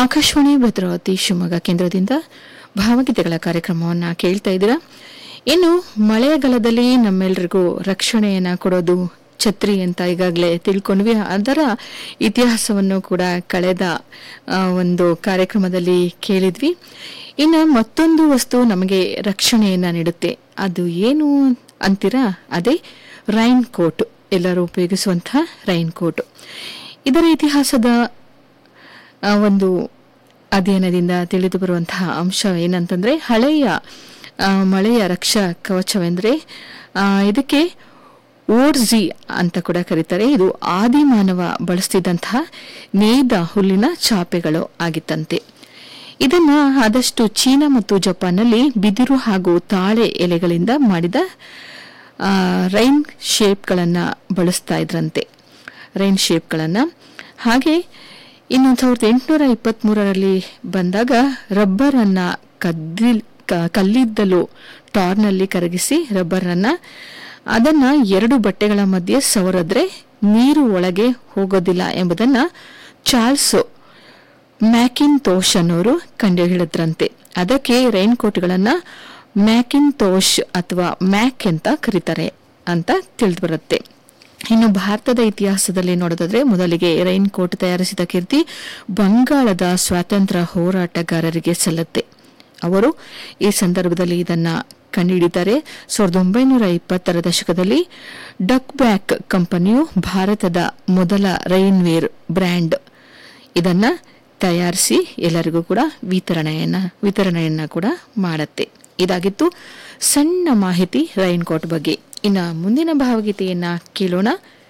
ಆಕಾಶವಾಣಿ ಭದ್ರಾವತಿ ಶಿವಮೊಗ್ಗ ಕೇಂದ್ರದಿಂದ ಭಾವಗೀತೆಗಳ ಕಾರ್ಯಕ್ರಮವನ್ನು ಕೇಳ್ತಾ ಇದ್ದೀರಾ ಇನ್ನು ಮಳೆಗಾಲದಲ್ಲಿ ನಮ್ಮೆಲ್ರಿಗೂ ರಕ್ಷಣೆಯನ್ನ ಕೊಡೋದು ಛತ್ರಿ ಅಂತ ಈಗಾಗಲೇ ತಿಳ್ಕೊಂಡ್ವಿ ಅದರ ಇತಿಹಾಸವನ್ನು ಕೂಡ ಕಳೆದ ಆ, ಒಂದು ಕಾರ್ಯಕ್ರಮದಲ್ಲಿ ಕೇಳಿದ್ವಿ ಇನ್ನು ಮತ್ತೊಂದು ವಸ್ತು ನಮಗೆ ರಕ್ಷಣೆಯನ್ನ ನೀಡುತ್ತೆ ಅದು ಏನು ಅಂತೀರಾ ಅದೇ ರೈನ್ ಕೋಟ್ ಎಲ್ಲರೂ ಉಪಯೋಗಿಸುವಂತಹ ರೈನ್ ಕೋಟ್ ಇದರ ಇತಿಹಾಸದ ಆ, ಒಂದು ಅಧ್ಯಯನದಿಂದ ತಿಳಿದು ಬರುವಂತಹ ಅಂಶ ಏನಂತಂದ್ರೆ ಹಳೆಯ ಆ, ಮಳೆಯ ರಕ್ಷಾ ಕವಚವೆಂದರೆ ಆ, ಇದಕ್ಕೆ ಓಡ್ಜಿ ಅಂತ ಕೂಡ ಕರೀತಾರೆ ಇದು ಆದಿಮಾನವ ಬಳಸ್ತಿದ್ದಂತಹ ನೇಯ್ದ ಹುಲ್ಲಿನ ಚಾಪೆಗಳು ಆಗಿತ್ತಂತೆ ಇದನ್ನ ಆದಷ್ಟು ಚೀನಾ ಮತ್ತು ಜಪಾನ್ನಲ್ಲಿ ಬಿದಿರು ಹಾಗೂ ತಾಳೆ ಎಲೆಗಳಿಂದ ಮಾಡಿದ ಆ, ರೈನ್ ಶೇಪ್ಗಳನ್ನು ಬಳಸ್ತಾ ಇದ್ರಂತೆ ರೈನ್ ಶೇಪ್ಗಳನ್ನು ಹಾಗೆ ಇನ್ನು ಸಾವಿರದ ಎಂಟುನೂರ ಇಪ್ಪತ್ತ್ಮೂರರಲ್ಲಿ ಬಂದಾಗ ರಬ್ಬರನ್ನ ಕದ್ದಿಲ್ ಕ- ಕಲ್ಲಿದ್ದಲು ಟಾರ್ನಲ್ಲಿ ಕರಗಿಸಿ ರಬ್ಬರನ್ನ ಅದನ್ನ ಎರಡು ಬಟ್ಟೆಗಳ ಮಧ್ಯೆ ಸವರಿದ್ರೆ ನೀರು ಒಳಗೆ ಹೋಗೋದಿಲ್ಲ ಎಂಬುದನ್ನ ಚಾರ್ಲ್ಸ್ ಮ್ಯಾಕಿನ್ ತೋಷ್ ಅನ್ನೋರು ಕಂಡುಹಿಡಿದ್ರಂತೆ ಅದಕ್ಕೆ ರೈನ್ ಕೋಟ್ಗಳನ್ನ ಮ್ಯಾಕಿನ್ ತೋಷ್ ಅಥವಾ ಮ್ಯಾಕ್ ಅಂತ ಕರೀತಾರೆ ಅಂತ ತಿಳಿದು ಬರುತ್ತೆ ಇನ್ನು ಭಾರತದ ಇತಿಹಾಸದಲ್ಲಿ ನೋಡೋದಾದ್ರೆ ಮೊದಲಿಗೆ ರೈನ್ ಕೋಟ್ ತಯಾರಿಸಿದ ಕೀರ್ತಿ ಬಂಗಾಳದ ಸ್ವಾತಂತ್ರ್ಯ ಹೋರಾಟಗಾರರಿಗೆ ಸಲ್ಲತ್ತೆ ಅವರು ಈ ಸಂದರ್ಭದಲ್ಲಿ ಇದನ್ನ ಕಂಡುಹಿಡಿತಾರೆ ಸಾವಿರದ ಒಂಬೈನೂರ ಇಪ್ಪತ್ತರ ದಶಕದಲ್ಲಿ ಡಕ್ ಬ್ಯಾಕ್ ಕಂಪನಿಯು ಭಾರತದ ಮೊದಲ ರೈನ್ವೇರ್ ಬ್ರ್ಯಾಂಡ್ ಇದನ್ನ ತಯಾರಿಸಿ ಎಲ್ಲರಿಗೂ ಕೂಡ ವಿತರಣೆಯನ್ನ ವಿತರಣೆಯನ್ನ ಕೂಡ ಮಾಡತ್ತೆ ಇದಾಗಿತ್ತು ಸಣ್ಣ ಮಾಹಿತಿ ರೈನ್ ಕೋಟ್ ಬಗ್ಗೆ ಇನ್ನು ಮುಂದಿನ ಭಾವಗೀತೆಯನ್ನ ಕೇಳೋಣ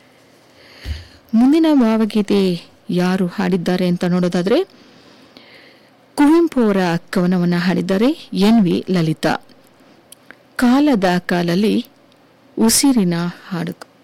ಮುಂದಿನ ಭಾವಗೀತೆ ಯಾರು ಹಾಡಿದ್ದಾರೆ ಅಂತ ನೋಡೋದಾದ್ರೆ ಕುವೆಂಪು ಅವರ ಕವನವನ್ನು ಹಾಡಿದ್ದಾರೆ ಎನ್ ವಿ ಲಲಿತಾ ಕಾಲದ ಕಾಲಲ್ಲಿ ಉಸಿರಿನ ಹಾಡು